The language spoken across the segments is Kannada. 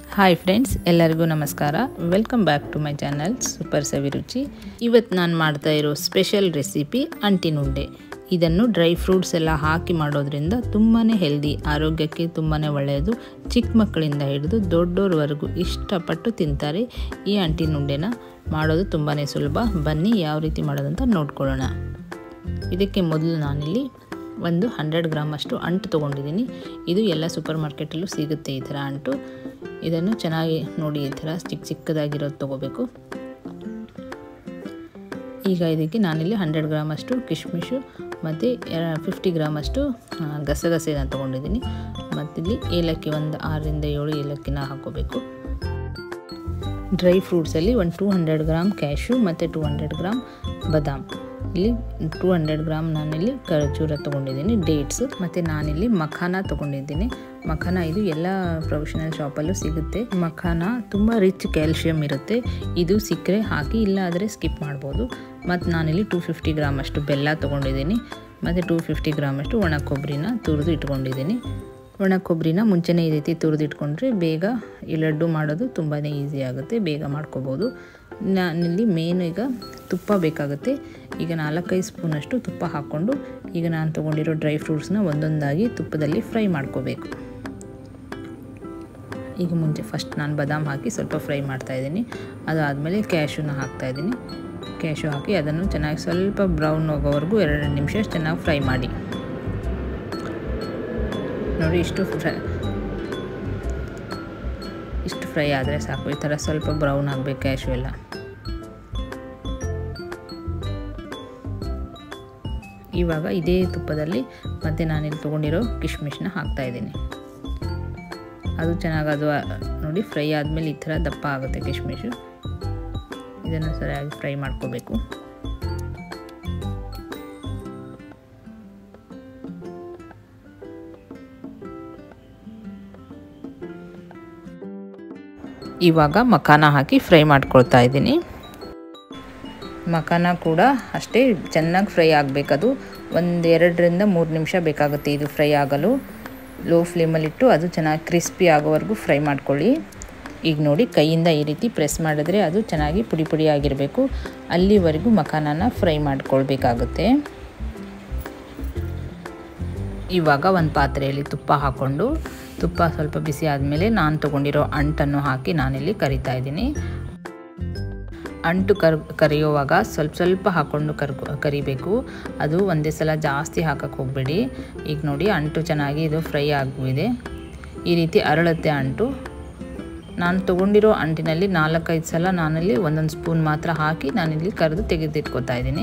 ಹಾಯ್ ಫ್ರೆಂಡ್ಸ್ ಎಲ್ಲರಿಗೂ ನಮಸ್ಕಾರ welcome back to my channel super Saviruchi ಇವತ್ತು ನಾನು ಮಾಡ್ತಾ ಇರೋ ಸ್ಪೆಷಲ್ ರೆಸಿಪಿ ಅಂಟಿನುಂಡೆ ಇದನ್ನು ಡ್ರೈ ಫ್ರೂಟ್ಸ್ ಎಲ್ಲ ಹಾಕಿ ಮಾಡೋದ್ರಿಂದ ತುಂಬಾ ಹೆಲ್ದಿ ಆರೋಗ್ಯಕ್ಕೆ ತುಂಬಾ ಒಳ್ಳೆಯದು ಚಿಕ್ಕ ಮಕ್ಕಳಿಂದ ಹಿಡಿದು ದೊಡ್ಡೋರ್ವರೆಗೂ ಇಷ್ಟಪಟ್ಟು ತಿಂತಾರೆ ಈ ಅಂಟಿನುಂಡೆನ ಮಾಡೋದು ತುಂಬಾ ಸುಲಭ ಬನ್ನಿ ಯಾವ ರೀತಿ ಮಾಡೋದಂತ ನೋಡ್ಕೊಳ್ಳೋಣ ಇದಕ್ಕೆ ಮೊದಲು ನಾನಿಲ್ಲಿ ಒಂದು ಹಂಡ್ರೆಡ್ ಗ್ರಾಮ್ ಅಷ್ಟು ಅಂಟು ತೊಗೊಂಡಿದ್ದೀನಿ ಇದು ಎಲ್ಲ ಸೂಪರ್ ಮಾರ್ಕೆಟಲ್ಲೂ ಸಿಗುತ್ತೆ ಈ ಥರ ಅಂಟು ಇದನ್ನು ಚೆನ್ನಾಗಿ ನೋಡಿ ಈ ಥರ ಚಿಕ್ಕ ಚಿಕ್ಕದಾಗಿರೋದು ತೊಗೋಬೇಕು ಈಗ ಇದಕ್ಕೆ ನಾನಿಲ್ಲಿ ಹಂಡ್ರೆಡ್ ಗ್ರಾಮ್ ಅಷ್ಟು ಕಿಶ್ಮಿಶು ಮತ್ತು ಫಿಫ್ಟಿ ಗ್ರಾಮ್ ಅಷ್ಟು ಗಸಗಸೆನ ತೊಗೊಂಡಿದ್ದೀನಿ ಮತ್ತಿಲ್ಲಿ ಏಲಕ್ಕಿ ಒಂದು ಆರರಿಂದ ಏಳು ಏಲಕ್ಕಿನ ಹಾಕೋಬೇಕು ಡ್ರೈ ಫ್ರೂಟ್ಸಲ್ಲಿ ಒಂದು ಟೂ ಹಂಡ್ರೆಡ್ ಗ್ರಾಮ್ ಕ್ಯಾಶು ಮತ್ತು ಟೂ ಹಂಡ್ರೆಡ್ ಗ್ರಾಮ್ ಬಾದಾಮ್ ಇಲ್ಲಿ ಟೂ ಹಂಡ್ರೆಡ್ ಗ್ರಾಮ್ ನಾನಿಲ್ಲಿ ಖರ್ಜೂರ ತೊಗೊಂಡಿದ್ದೀನಿ ಡೇಟ್ಸ್ ಮತ್ತು ನಾನಿಲ್ಲಿ ಮಖಾನ ತೊಗೊಂಡಿದ್ದೀನಿ ಮಖಾನ ಇದು ಎಲ್ಲ ಪ್ರೊಫೆಷನಲ್ ಶಾಪಲ್ಲೂ ಸಿಗುತ್ತೆ ಮಖಾನ ತುಂಬ ರಿಚ್ ಕ್ಯಾಲ್ಶಿಯಮ್ ಇರುತ್ತೆ ಇದು ಸಿಕ್ಕರೆ ಹಾಕಿ ಇಲ್ಲ ಆದರೆ ಸ್ಕಿಪ್ ಮಾಡ್ಬೋದು ಮತ್ತು ನಾನಿಲ್ಲಿ ಟೂ ಫಿಫ್ಟಿ ಗ್ರಾಮ್ ಅಷ್ಟು ಬೆಲ್ಲ ತೊಗೊಂಡಿದ್ದೀನಿ ಮತ್ತು ಟೂ ಫಿಫ್ಟಿ ಗ್ರಾಮ್ ಅಷ್ಟು ಒಣ ಕೊಬ್ಬರಿನ ತುರಿದು ಇಟ್ಕೊಂಡಿದ್ದೀನಿ ಒಣ ಕೊಬ್ಬರಿನ ಮುಂಚೆನೇ ಈ ರೀತಿ ತುರಿದಿಟ್ಕೊಂಡ್ರೆ ಬೇಗ ಈ ಲಡ್ಡು ಮಾಡೋದು ತುಂಬಾ ಈಸಿ ಆಗುತ್ತೆ ಬೇಗ ಮಾಡ್ಕೋಬೋದು ನಾನಿಲ್ಲಿ ಮೇನ್ ಈಗ ತುಪ್ಪ ಬೇಕಾಗುತ್ತೆ ಈಗ ನಾಲ್ಕೈದು ಸ್ಪೂನಷ್ಟು ತುಪ್ಪ ಹಾಕ್ಕೊಂಡು ಈಗ ನಾನು ತೊಗೊಂಡಿರೋ ಡ್ರೈ ಫ್ರೂಟ್ಸ್ನ ಒಂದೊಂದಾಗಿ ತುಪ್ಪದಲ್ಲಿ ಫ್ರೈ ಮಾಡ್ಕೋಬೇಕು ಈಗ ಮುಂಚೆ ಫಸ್ಟ್ ನಾನು ಬಾದಾಮ್ ಹಾಕಿ ಸ್ವಲ್ಪ ಫ್ರೈ ಮಾಡ್ತಾಯಿದ್ದೀನಿ ಅದಾದಮೇಲೆ ಕ್ಯಾಶುನ ಹಾಕ್ತಾಯಿದ್ದೀನಿ ಕ್ಯಾಶು ಹಾಕಿ ಅದನ್ನು ಚೆನ್ನಾಗಿ ಸ್ವಲ್ಪ ಬ್ರೌನ್ ಹೋಗೋವರೆಗೂ ಎರಡು ನಿಮಿಷ ಚೆನ್ನಾಗಿ ಫ್ರೈ ಮಾಡಿ ನೋಡಿ ಇಷ್ಟು ಫ್ರೈ ಇಷ್ಟು ಫ್ರೈ ಆದರೆ ಸಾಕು ಈ ಥರ ಸ್ವಲ್ಪ ಬ್ರೌನ್ ಆಗಬೇಕು ಕ್ಯಾಶು ಎಲ್ಲ ಇವಾಗ ಇದೇ ತುಪ್ಪದಲ್ಲಿ ಮತ್ತೆ ನಾನಿಲ್ಲಿ ತೊಗೊಂಡಿರೋ ಕಿಶ್ಮಿಶ್ನ ಹಾಕ್ತಾಯಿದ್ದೀನಿ ಅದು ಚೆನ್ನಾಗಿ ಅದು ನೋಡಿ ಫ್ರೈ ಆದಮೇಲೆ ಈ ಥರ ದಪ್ಪ ಆಗುತ್ತೆ ಕಿಶ್ಮಿಶು ಇದನ್ನು ಸರಿಯಾಗಿ ಫ್ರೈ ಮಾಡ್ಕೋಬೇಕು ಇವಾಗ ಮಖಾನ ಹಾಕಿ ಫ್ರೈ ಮಾಡ್ಕೊಳ್ತಾ ಇದ್ದೀನಿ ಮಖಾನ ಕೂಡ ಅಷ್ಟೇ ಚೆನ್ನಾಗಿ ಫ್ರೈ ಆಗಬೇಕದು ಒಂದು ಎರಡರಿಂದ ಮೂರು ನಿಮಿಷ ಬೇಕಾಗುತ್ತೆ ಇದು ಫ್ರೈ ಆಗಲು ಲೋ ಫ್ಲೇಮಲ್ಲಿಟ್ಟು ಅದು ಚೆನ್ನಾಗಿ ಕ್ರಿಸ್ಪಿ ಆಗೋವರೆಗೂ ಫ್ರೈ ಮಾಡ್ಕೊಳ್ಳಿ ಈಗ ನೋಡಿ ಕೈಯಿಂದ ಈ ರೀತಿ ಪ್ರೆಸ್ ಮಾಡಿದ್ರೆ ಅದು ಚೆನ್ನಾಗಿ ಪುಡಿ ಪುಡಿ ಆಗಿರಬೇಕು ಅಲ್ಲಿವರೆಗೂ ಮಖಾನನ ಫ್ರೈ ಮಾಡ್ಕೊಳ್ಬೇಕಾಗುತ್ತೆ ಇವಾಗ ಒಂದು ಪಾತ್ರೆಯಲ್ಲಿ ತುಪ್ಪ ಹಾಕ್ಕೊಂಡು ತುಪ್ಪ ಸ್ವಲ್ಪ ಬಿಸಿ ಆದಮೇಲೆ ನಾನು ತೊಗೊಂಡಿರೋ ಅಂಟನ್ನು ಹಾಕಿ ನಾನಿಲ್ಲಿ ಕರಿತಾ ಇದ್ದೀನಿ ಅಂಟು ಕರ್ ಕರಿಯುವಾಗ ಸ್ವಲ್ಪ ಸ್ವಲ್ಪ ಹಾಕ್ಕೊಂಡು ಕರ್ಕೊ ಕರಿಬೇಕು ಅದು ಒಂದೇ ಸಲ ಜಾಸ್ತಿ ಹಾಕಕ್ಕೆ ಹೋಗಬೇಡಿ ಈಗ ನೋಡಿ ಅಂಟು ಚೆನ್ನಾಗಿ ಇದು ಫ್ರೈ ಆಗಿದೆ ಈ ರೀತಿ ಅರಳುತ್ತೆ ಅಂಟು ನಾನು ತೊಗೊಂಡಿರೋ ಅಂಟಿನಲ್ಲಿ ನಾಲ್ಕೈದು ಸಲ ನಾನಲ್ಲಿ ಒಂದೊಂದು ಸ್ಪೂನ್ ಮಾತ್ರ ಹಾಕಿ ನಾನಿಲ್ಲಿ ಕರೆದು ತೆಗೆದಿಟ್ಕೊತಾ ಇದ್ದೀನಿ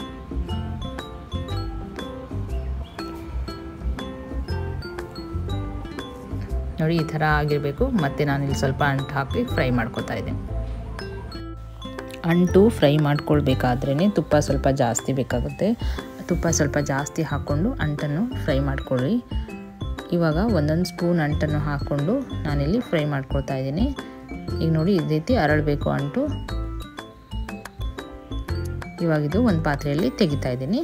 ನೋಡಿ ಈ ಥರ ಆಗಿರಬೇಕು ಮತ್ತು ನಾನಿಲ್ಲಿ ಸ್ವಲ್ಪ ಅಂಟು ಹಾಕಿ ಫ್ರೈ ಮಾಡ್ಕೊತಾ ಇದ್ದೀನಿ ಅಂಟು ಫ್ರೈ ಮಾಡ್ಕೊಳ್ಬೇಕಾದ್ರೇ ತುಪ್ಪ ಸ್ವಲ್ಪ ಜಾಸ್ತಿ ಬೇಕಾಗುತ್ತೆ ತುಪ್ಪ ಸ್ವಲ್ಪ ಜಾಸ್ತಿ ಹಾಕ್ಕೊಂಡು ಅಂಟನ್ನು ಫ್ರೈ ಮಾಡ್ಕೊಳ್ಳಿ ಇವಾಗ ಒಂದೊಂದು ಸ್ಪೂನ್ ಅಂಟನ್ನು ಹಾಕ್ಕೊಂಡು ನಾನಿಲ್ಲಿ ಫ್ರೈ ಮಾಡ್ಕೊಳ್ತಾ ಇದ್ದೀನಿ ಈಗ ನೋಡಿ ಈ ರೀತಿ ಅರಳಬೇಕು ಅಂಟು ಇವಾಗಿದು ಒಂದು ಪಾತ್ರೆಯಲ್ಲಿ ತೆಗಿತಾ ಇದ್ದೀನಿ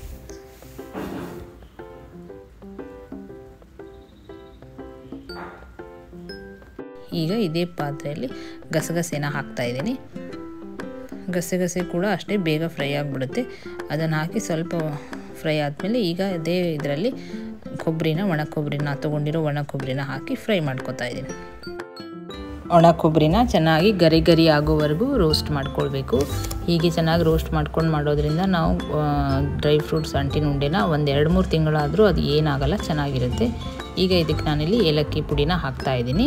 ಈಗ ಇದೇ ಪಾತ್ರೆಯಲ್ಲಿ ಗಸಗಸೆನ ಹಾಕ್ತಾ ಇದ್ದೀನಿ ಗಸಗಸೆ ಕೂಡ ಅಷ್ಟೇ ಬೇಗ ಫ್ರೈ ಆಗಿಬಿಡುತ್ತೆ ಅದನ್ನು ಹಾಕಿ ಸ್ವಲ್ಪ ಫ್ರೈ ಆದಮೇಲೆ ಈಗ ಅದೇ ಇದರಲ್ಲಿ ಕೊಬ್ಬರಿನ ಒಣ ಕೊಬ್ಬರಿನ ತೊಗೊಂಡಿರೋ ಒಣ ಕೊಬ್ಬರಿನ ಹಾಕಿ ಫ್ರೈ ಮಾಡ್ಕೊತಾ ಇದ್ದೀನಿ ಒಣ ಕೊಬ್ಬರಿನ ಚೆನ್ನಾಗಿ ಗರಿ ಗರಿ ಆಗೋವರೆಗೂ ರೋಸ್ಟ್ ಮಾಡ್ಕೊಳ್ಬೇಕು ಹೀಗೆ ಚೆನ್ನಾಗಿ ರೋಸ್ಟ್ ಮಾಡ್ಕೊಂಡು ಮಾಡೋದ್ರಿಂದ ನಾವು ಡ್ರೈ ಫ್ರೂಟ್ಸ್ ಅಂಟಿನ ಉಂಡೆನ ಒಂದು ಎರಡು ಮೂರು ತಿಂಗಳಾದರೂ ಅದು ಏನಾಗಲ್ಲ ಚೆನ್ನಾಗಿರುತ್ತೆ ಈಗ ಇದಕ್ಕೆ ನಾನಿಲ್ಲಿ ಏಲಕ್ಕಿ ಪುಡಿನ ಹಾಕ್ತಾ ಇದ್ದೀನಿ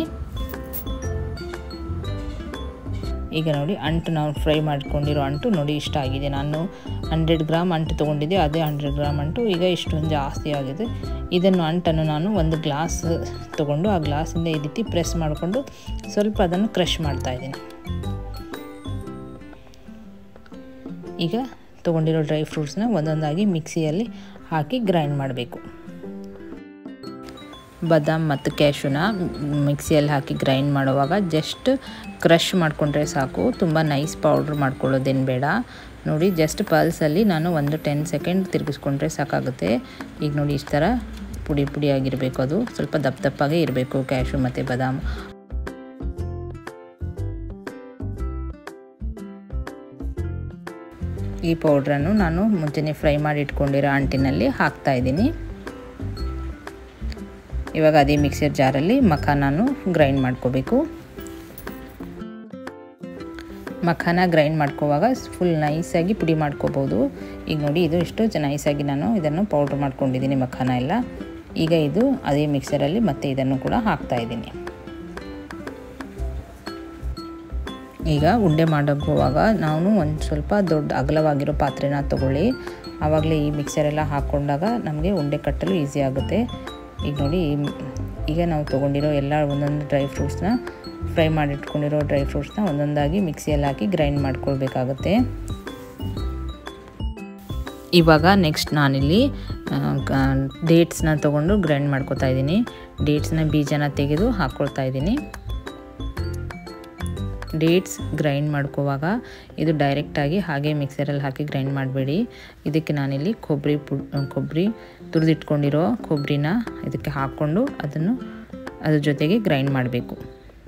ಈಗ ನೋಡಿ ಅಂಟು ನಾವು ಫ್ರೈ ಮಾಡ್ಕೊಂಡಿರೋ ಅಂಟು ನೋಡಿ ಇಷ್ಟ ಆಗಿದೆ ನಾನು ಹಂಡ್ರೆಡ್ ಗ್ರಾಮ್ ಅಂಟು ತೊಗೊಂಡಿದ್ದೆ ಅದೇ ಹಂಡ್ರೆಡ್ ಗ್ರಾಮ್ ಅಂಟು ಈಗ ಇಷ್ಟೊಂದು ಜಾಸ್ತಿ ಆಗಿದೆ ಇದನ್ನು ಅಂಟನ್ನು ನಾನು ಒಂದು ಗ್ಲಾಸ್ ತೊಗೊಂಡು ಆ ಗ್ಲಾಸಿಂದ ಈ ರೀತಿ ಪ್ರೆಸ್ ಮಾಡಿಕೊಂಡು ಸ್ವಲ್ಪ ಅದನ್ನು ಕ್ರಷ್ ಮಾಡ್ತಾ ಇದ್ದೀನಿ ಈಗ ತೊಗೊಂಡಿರೋ ಡ್ರೈ ಫ್ರೂಟ್ಸ್ನ ಒಂದೊಂದಾಗಿ ಮಿಕ್ಸಿಯಲ್ಲಿ ಹಾಕಿ ಗ್ರೈಂಡ್ ಮಾಡಬೇಕು ಬಾದಾಮ್ ಮತ್ತು ಕ್ಯಾಶುನ ಮಿಕ್ಸಿಯಲ್ಲಿ ಹಾಕಿ ಗ್ರೈಂಡ್ ಮಾಡುವಾಗ ಜಸ್ಟ್ ಕ್ರಷ್ ಮಾಡಿಕೊಂಡ್ರೆ ಸಾಕು ತುಂಬ ನೈಸ್ ಪೌಡ್ರ್ ಮಾಡ್ಕೊಳ್ಳೋದೇನು ಬೇಡ ನೋಡಿ ಜಸ್ಟ್ ಪಲ್ಸಲ್ಲಿ ನಾನು ಒಂದು ಟೆನ್ ಸೆಕೆಂಡ್ ತಿರುಗಿಸ್ಕೊಂಡ್ರೆ ಸಾಕಾಗುತ್ತೆ ಈಗ ನೋಡಿ ಇಷ್ಟು ಥರ ಪುಡಿ ಪುಡಿ ಆಗಿರಬೇಕು ಅದು ಸ್ವಲ್ಪ ದಪ್ಪ ದಪ್ಪಾಗೇ ಇರಬೇಕು ಕ್ಯಾಶು ಮತ್ತು ಬಾದಾಮ್ ಈ ಪೌಡ್ರನ್ನು ನಾನು ಮುಂಚೆನೇ ಫ್ರೈ ಮಾಡಿ ಇಟ್ಕೊಂಡಿರೋ ಅಂಟಿನಲ್ಲಿ ಹಾಕ್ತಾ ಇದ್ದೀನಿ ಇವಾಗ ಅದೇ ಮಿಕ್ಸರ್ ಜಾರಲ್ಲಿ ಮಖಾನನು ಗ್ರೈಂಡ್ ಮಾಡ್ಕೋಬೇಕು ಮಖಾನ ಗ್ರೈಂಡ್ ಮಾಡ್ಕೋವಾಗ ಫುಲ್ ನೈಸಾಗಿ ಪುಡಿ ಮಾಡ್ಕೋಬೋದು ಈಗ ನೋಡಿ ಇದು ಇಷ್ಟು ನೈಸಾಗಿ ನಾನು ಇದನ್ನು ಪೌಡ್ರ್ ಮಾಡ್ಕೊಂಡಿದ್ದೀನಿ ಮಖಾನ ಎಲ್ಲ ಈಗ ಇದು ಅದೇ ಮಿಕ್ಸರಲ್ಲಿ ಮತ್ತೆ ಇದನ್ನು ಕೂಡ ಹಾಕ್ತಾ ಇದ್ದೀನಿ ಈಗ ಉಂಡೆ ಮಾಡೋಗುವಾಗ ನಾವು ಒಂದು ಸ್ವಲ್ಪ ದೊಡ್ಡ ಅಗಲವಾಗಿರೋ ಪಾತ್ರೆನ ತೊಗೊಳ್ಳಿ ಆವಾಗಲೇ ಈ ಮಿಕ್ಸರೆಲ್ಲ ಹಾಕ್ಕೊಂಡಾಗ ನಮಗೆ ಉಂಡೆ ಕಟ್ಟಲು ಈಸಿ ಆಗುತ್ತೆ ಈಗ ನೋಡಿ ಈಗ ನಾವು ತೊಗೊಂಡಿರೋ ಎಲ್ಲ ಒಂದೊಂದು ಡ್ರೈ ಫ್ರೂಟ್ಸ್ನ ಫ್ರೈ ಮಾಡಿಟ್ಕೊಂಡಿರೋ ಡ್ರೈ ಫ್ರೂಟ್ಸ್ನ ಒಂದೊಂದಾಗಿ ಮಿಕ್ಸಿಯಲ್ಲಿ ಹಾಕಿ ಗ್ರೈಂಡ್ ಮಾಡ್ಕೊಳ್ಬೇಕಾಗುತ್ತೆ ಇವಾಗ ನೆಕ್ಸ್ಟ್ ನಾನಿಲ್ಲಿ ಡೇಟ್ಸ್ನ ತೊಗೊಂಡು ಗ್ರೈಂಡ್ ಮಾಡ್ಕೊತಾ ಇದ್ದೀನಿ ಡೇಟ್ಸ್ನ ಬೀಜನ ತೆಗೆದು ಹಾಕ್ಕೊಳ್ತಾ ಇದ್ದೀನಿ ಡೇಟ್ಸ್ ಗ್ರೈಂಡ್ ಮಾಡ್ಕೋವಾಗ ಇದು ಡೈರೆಕ್ಟಾಗಿ ಹಾಗೆ ಮಿಕ್ಸರಲ್ಲಿ ಹಾಕಿ ಗ್ರೈಂಡ್ ಮಾಡಬೇಡಿ ಇದಕ್ಕೆ ನಾನಿಲ್ಲಿ ಕೊಬ್ಬರಿ ಪು ಕೊಬ್ಬರಿ ತುರಿದಿಟ್ಕೊಂಡಿರೋ ಕೊಬ್ಬರಿನ ಇದಕ್ಕೆ ಹಾಕ್ಕೊಂಡು ಅದನ್ನು ಅದ್ರ ಜೊತೆಗೆ ಗ್ರೈಂಡ್ ಮಾಡಬೇಕು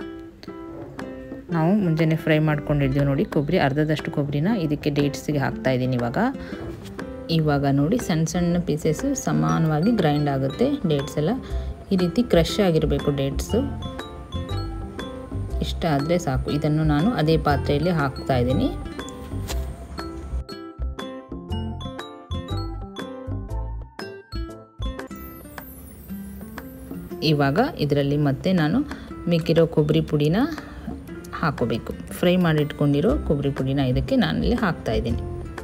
ನಾವು ಮುಂಜಾನೆ ಫ್ರೈ ಮಾಡ್ಕೊಂಡಿದ್ದೀವಿ ನೋಡಿ ಕೊಬ್ಬರಿ ಅರ್ಧದಷ್ಟು ಕೊಬ್ಬರಿನ ಇದಕ್ಕೆ ಡೇಟ್ಸಿಗೆ ಹಾಕ್ತಾ ಇದ್ದೀನಿ ಇವಾಗ ಇವಾಗ ನೋಡಿ ಸಣ್ಣ ಸಣ್ಣ ಪೀಸಸ್ಸು ಸಮಾನವಾಗಿ ಗ್ರೈಂಡ್ ಆಗುತ್ತೆ ಡೇಟ್ಸ್ ಎಲ್ಲ ಈ ರೀತಿ ಕ್ರಷ್ ಆಗಿರಬೇಕು ಡೇಟ್ಸು ಇಷ್ಟ ಆದರೆ ಸಾಕು ಇದನ್ನು ನಾನು ಅದೇ ಪಾತ್ರೆಯಲ್ಲಿ ಹಾಕ್ತಾ ಇದ್ದೀನಿ ಇವಾಗ ಇದರಲ್ಲಿ ಮತ್ತೆ ನಾನು ಮಿಕ್ಕಿರೋ ಕೊಬ್ಬರಿ ಪುಡಿನ ಹಾಕೋಬೇಕು ಫ್ರೈ ಮಾಡಿಟ್ಕೊಂಡಿರೋ ಕೊಬ್ಬರಿ ಪುಡಿನ ಇದಕ್ಕೆ ನಾನಿಲ್ಲಿ ಹಾಕ್ತಾ ಇದ್ದೀನಿ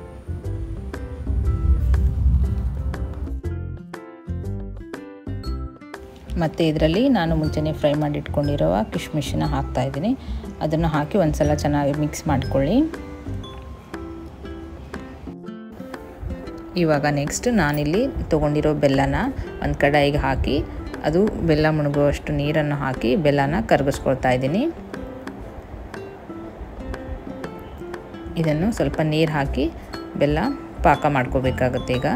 ಮತ್ತು ಇದರಲ್ಲಿ ನಾನು ಮುಂಚೆನೇ ಫ್ರೈ ಮಾಡಿಟ್ಕೊಂಡಿರೋ ಕಿಶ್ಮಿಶನ್ನ ಹಾಕ್ತಾ ಇದ್ದೀನಿ ಅದನ್ನು ಹಾಕಿ ಒಂದು ಸಲ ಚೆನ್ನಾಗಿ ಮಿಕ್ಸ್ ಮಾಡ್ಕೊಳ್ಳಿ ಇವಾಗ ನೆಕ್ಸ್ಟ್ ನಾನಿಲ್ಲಿ ತೊಗೊಂಡಿರೋ ಬೆಲ್ಲನ ಒಂದು ಕಡಾಯಿಗೆ ಹಾಕಿ ಅದು ಬೆಲ್ಲ ಮುಳುಗುವಷ್ಟು ನೀರನ್ನು ಹಾಕಿ ಬೆಲ್ಲನ ಕರಗಿಸ್ಕೊಳ್ತಾ ಇದ್ದೀನಿ ಇದನ್ನು ಸ್ವಲ್ಪ ನೀರು ಹಾಕಿ ಬೆಲ್ಲ ಪಾಕ ಮಾಡ್ಕೋಬೇಕಾಗುತ್ತೆ ಈಗ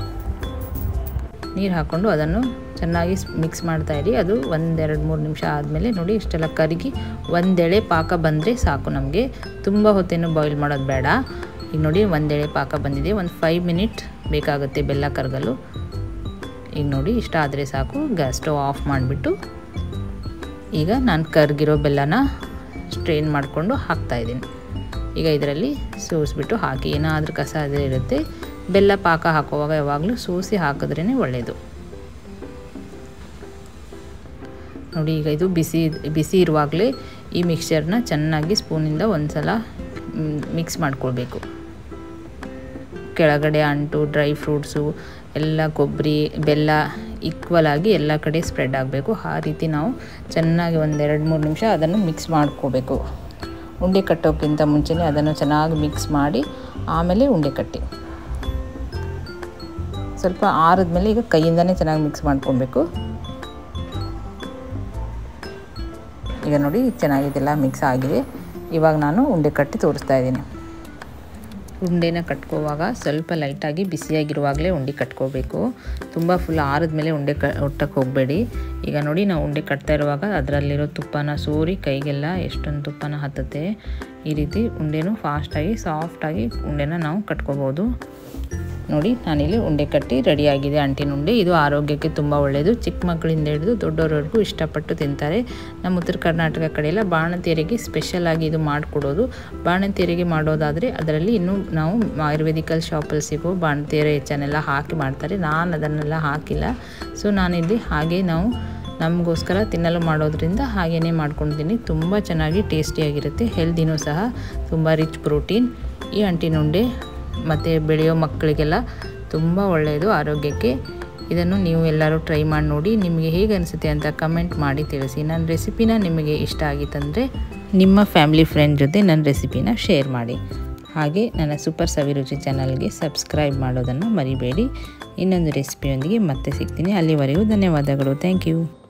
ನೀರು ಹಾಕ್ಕೊಂಡು ಅದನ್ನು ಚೆನ್ನಾಗಿ ಮಿಕ್ಸ್ ಮಾಡ್ತಾ ಇರಿ ಅದು ಒಂದೆರಡು ಮೂರು ನಿಮಿಷ ಆದಮೇಲೆ ನೋಡಿ ಇಷ್ಟೆಲ್ಲ ಕರಗಿ ಒಂದೆಳೆ ಪಾಕ ಬಂದರೆ ಸಾಕು ನಮಗೆ ತುಂಬ ಹೊತ್ತೇನು ಬಾಯ್ಲ್ ಮಾಡೋದು ಬೇಡ ಈಗ ನೋಡಿ ಒಂದೆಳೆ ಪಾಕ ಬಂದಿದೆ ಒಂದು ಫೈವ್ ಮಿನಿಟ್ ಬೇಕಾಗುತ್ತೆ ಬೆಲ್ಲ ಕರಗಲು ಈಗ ನೋಡಿ ಇಷ್ಟ ಆದರೆ ಸಾಕು ಗ್ಯಾಸ್ ಸ್ಟವ್ ಆಫ್ ಮಾಡಿಬಿಟ್ಟು ಈಗ ನಾನು ಕರಗಿರೋ ಬೆಲ್ಲನ ಸ್ಟ್ರೈನ್ ಮಾಡಿಕೊಂಡು ಹಾಕ್ತಾಯಿದ್ದೀನಿ ಈಗ ಇದರಲ್ಲಿ ಸೋಸಿಬಿಟ್ಟು ಹಾಕಿ ಏನಾದರೂ ಕಸ ಅದೇ ಇರುತ್ತೆ ಬೆಲ್ಲ ಪಾಕ ಹಾಕುವಾಗ ಯಾವಾಗಲೂ ಸೋಸಿ ಹಾಕಿದ್ರೇ ಒಳ್ಳೆಯದು ನೋಡಿ ಈಗ ಇದು ಬಿಸಿ ಬಿಸಿ ಇರುವಾಗಲೇ ಈ ಮಿಕ್ಸ್ಚರ್ನ ಚೆನ್ನಾಗಿ ಸ್ಪೂನಿಂದ ಒಂದು ಸಲ ಮಿಕ್ಸ್ ಮಾಡ್ಕೊಳ್ಬೇಕು ಕೆಳಗಡೆ ಅಂಟು ಡ್ರೈ ಫ್ರೂಟ್ಸು ಎಲ್ಲ ಕೊಬ್ಬರಿ ಬೆಲ್ಲ ಈಕ್ವಲ್ ಆಗಿ ಎಲ್ಲ ಕಡೆ ಸ್ಪ್ರೆಡ್ ಆಗಬೇಕು ಆ ರೀತಿ ನಾವು ಚೆನ್ನಾಗಿ ಒಂದೆರಡು ಮೂರು ನಿಮಿಷ ಅದನ್ನು ಮಿಕ್ಸ್ ಮಾಡ್ಕೋಬೇಕು ಉಂಡೆ ಕಟ್ಟೋಕ್ಕಿಂತ ಮುಂಚೆನೇ ಅದನ್ನು ಚೆನ್ನಾಗಿ ಮಿಕ್ಸ್ ಮಾಡಿ ಆಮೇಲೆ ಉಂಡೆ ಕಟ್ಟಿ ಸ್ವಲ್ಪ ಆರಿದ್ಮೇಲೆ ಈಗ ಕೈಯಿಂದನೇ ಚೆನ್ನಾಗಿ ಮಿಕ್ಸ್ ಮಾಡ್ಕೊಬೇಕು ಈಗ ನೋಡಿ ಚೆನ್ನಾಗಿದೆಲ್ಲ ಮಿಕ್ಸ್ ಆಗಿದೆ ಇವಾಗ ನಾನು ಉಂಡೆ ಕಟ್ಟಿ ತೋರಿಸ್ತಾ ಇದ್ದೀನಿ ಉಂಡೆನ ಕಟ್ಕೋವಾಗ ಸ್ವಲ್ಪ ಲೈಟಾಗಿ ಬಿಸಿಯಾಗಿರುವಾಗಲೇ ಉಂಡೆ ಕಟ್ಕೋಬೇಕು ತುಂಬ ಫುಲ್ ಆರಿದ್ಮೇಲೆ ಉಂಡೆ ಕ ಒಟ್ಟಕ್ಕೆ ಹೋಗಬೇಡಿ ಈಗ ನೋಡಿ ನಾವು ಉಂಡೆ ಕಟ್ತಾ ಇರುವಾಗ ಅದರಲ್ಲಿರೋ ತುಪ್ಪನ ಸೋರಿ ಕೈಗೆಲ್ಲ ಎಷ್ಟೊಂದು ತುಪ್ಪನ ಹತ್ತುತ್ತೆ ಈ ರೀತಿ ಉಂಡೆನೂ ಫಾಸ್ಟಾಗಿ ಸಾಫ್ಟಾಗಿ ಉಂಡೆನ ನಾವು ಕಟ್ಕೋಬೋದು ನೋಡಿ ನಾನಿಲ್ಲಿ ಉಂಡೆ ಕಟ್ಟಿ ರೆಡಿಯಾಗಿದೆ ಅಂಟಿನ ಉಂಡೆ ಇದು ಆರೋಗ್ಯಕ್ಕೆ ತುಂಬ ಒಳ್ಳೆಯದು ಚಿಕ್ಕ ಮಕ್ಕಳಿಂದ ಹಿಡಿದು ದೊಡ್ಡವರವರೆಗೂ ಇಷ್ಟಪಟ್ಟು ತಿಂತಾರೆ ನಮ್ಮ ಉತ್ತರ ಕರ್ನಾಟಕ ಕಡೆ ಎಲ್ಲ ಬಾಣಂತಿಯರಿಗೆ ಸ್ಪೆಷಲಾಗಿ ಇದು ಮಾಡಿಕೊಡೋದು ಬಾಣಂತಿಯರಿಗೆ ಮಾಡೋದಾದರೆ ಅದರಲ್ಲಿ ಇನ್ನೂ ನಾವು ಆಯುರ್ವೇದಿಕಲ್ ಶಾಪಲ್ಲಿ ಸಿಗೋ ಬಾಣಂತಿಯರ ಹೆಚ್ಚನ್ನೆಲ್ಲ ಹಾಕಿ ಮಾಡ್ತಾರೆ ನಾನು ಅದನ್ನೆಲ್ಲ ಹಾಕಿಲ್ಲ ಸೊ ನಾನಿಲ್ಲಿ ಹಾಗೆ ನಾವು ನಮಗೋಸ್ಕರ ತಿನ್ನಲು ಮಾಡೋದ್ರಿಂದ ಹಾಗೇ ಮಾಡ್ಕೊಂಡಿದ್ದೀನಿ ತುಂಬ ಚೆನ್ನಾಗಿ ಟೇಸ್ಟಿಯಾಗಿರುತ್ತೆ ಹೆಲ್ದಿನೂ ಸಹ ತುಂಬ ರಿಚ್ ಪ್ರೋಟೀನ್ ಈ ಅಂಟಿನುಂಡೆ ಮತ್ತು ಬೆಳೆಯೋ ಮಕ್ಕಳಿಗೆಲ್ಲ ತುಂಬ ಒಳ್ಳೆಯದು ಆರೋಗ್ಯಕ್ಕೆ ಇದನ್ನು ನೀವು ಎಲ್ಲರೂ ಟ್ರೈ ಮಾಡಿ ನೋಡಿ ನಿಮಗೆ ಹೇಗೆ ಅನಿಸುತ್ತೆ ಅಂತ ಕಮೆಂಟ್ ಮಾಡಿ ತಿಳಿಸಿ ನನ್ನ ರೆಸಿಪಿನ ನಿಮಗೆ ಇಷ್ಟ ಆಗಿತ್ತಂದರೆ ನಿಮ್ಮ ಫ್ಯಾಮಿಲಿ ಫ್ರೆಂಡ್ ಜೊತೆ ನನ್ನ ರೆಸಿಪಿನ ಶೇರ್ ಮಾಡಿ ಹಾಗೆ ನನ್ನ ಸೂಪರ್ ಸವಿರುಚಿ ಚಾನಲ್ಗೆ ಸಬ್ಸ್ಕ್ರೈಬ್ ಮಾಡೋದನ್ನು ಮರಿಬೇಡಿ ಇನ್ನೊಂದು ರೆಸಿಪಿಯೊಂದಿಗೆ ಮತ್ತೆ ಸಿಗ್ತೀನಿ ಅಲ್ಲಿವರೆಗೂ ಧನ್ಯವಾದಗಳು ಥ್ಯಾಂಕ್ ಯು